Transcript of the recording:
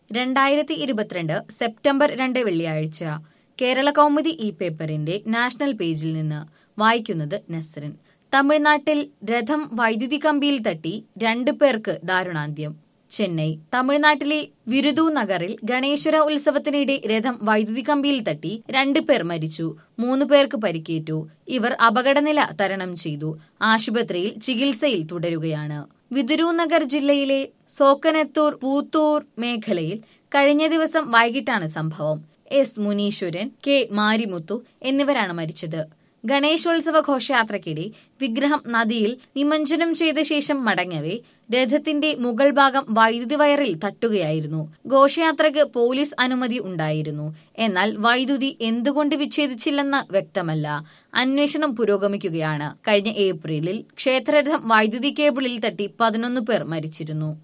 രണ്ടായിരത്തി ഇരുപത്തിരണ്ട് സെപ്റ്റംബർ രണ്ട് വെള്ളിയാഴ്ച കേരള കൗമുദി ഈ പേപ്പറിന്റെ നാഷണൽ പേജിൽ നിന്ന് വായിക്കുന്നത് നസ്റിൻ തമിഴ്നാട്ടിൽ രഥം വൈദ്യുതി കമ്പിയിൽ തട്ടി രണ്ടു പേർക്ക് ദാരുണാന്ത്യം ചെന്നൈ തമിഴ്നാട്ടിലെ വിരുദു നഗറിൽ ഗണേശ്വര ഉത്സവത്തിനിടെ രഥം വൈദ്യുതി കമ്പിയിൽ തട്ടി രണ്ടു പേർ മരിച്ചു മൂന്ന് പേർക്ക് പരിക്കേറ്റു ഇവർ അപകടനില തരണം ചെയ്തു ആശുപത്രിയിൽ ചികിത്സയിൽ തുടരുകയാണ് വിതുരൂനഗർ ജില്ലയിലെ സോക്കനത്തൂർ പൂത്തൂർ മേഖലയിൽ കഴിഞ്ഞ ദിവസം വൈകിട്ടാണ് സംഭവം എസ് മുനീശ്വരൻ കെ മാരിമുത്തു എന്നിവരാണ് മരിച്ചത് ഗണേശോത്സവ ഘോഷയാത്രയ്ക്കിടെ വിഗ്രഹം നദിയിൽ നിമഞ്ജനം ചെയ്ത ശേഷം മടങ്ങവേ രഥത്തിന്റെ മുകൾ ഭാഗം വൈദ്യുതി വയറിൽ തട്ടുകയായിരുന്നു ഘോഷയാത്രയ്ക്ക് പോലീസ് അനുമതി ഉണ്ടായിരുന്നു എന്നാൽ വൈദ്യുതി എന്തുകൊണ്ട് വിച്ഛേദിച്ചില്ലെന്ന് വ്യക്തമല്ല അന്വേഷണം പുരോഗമിക്കുകയാണ് കഴിഞ്ഞ ഏപ്രിലിൽ ക്ഷേത്രരഥം വൈദ്യുതി കേബിളിൽ തട്ടി പതിനൊന്ന് പേർ മരിച്ചിരുന്നു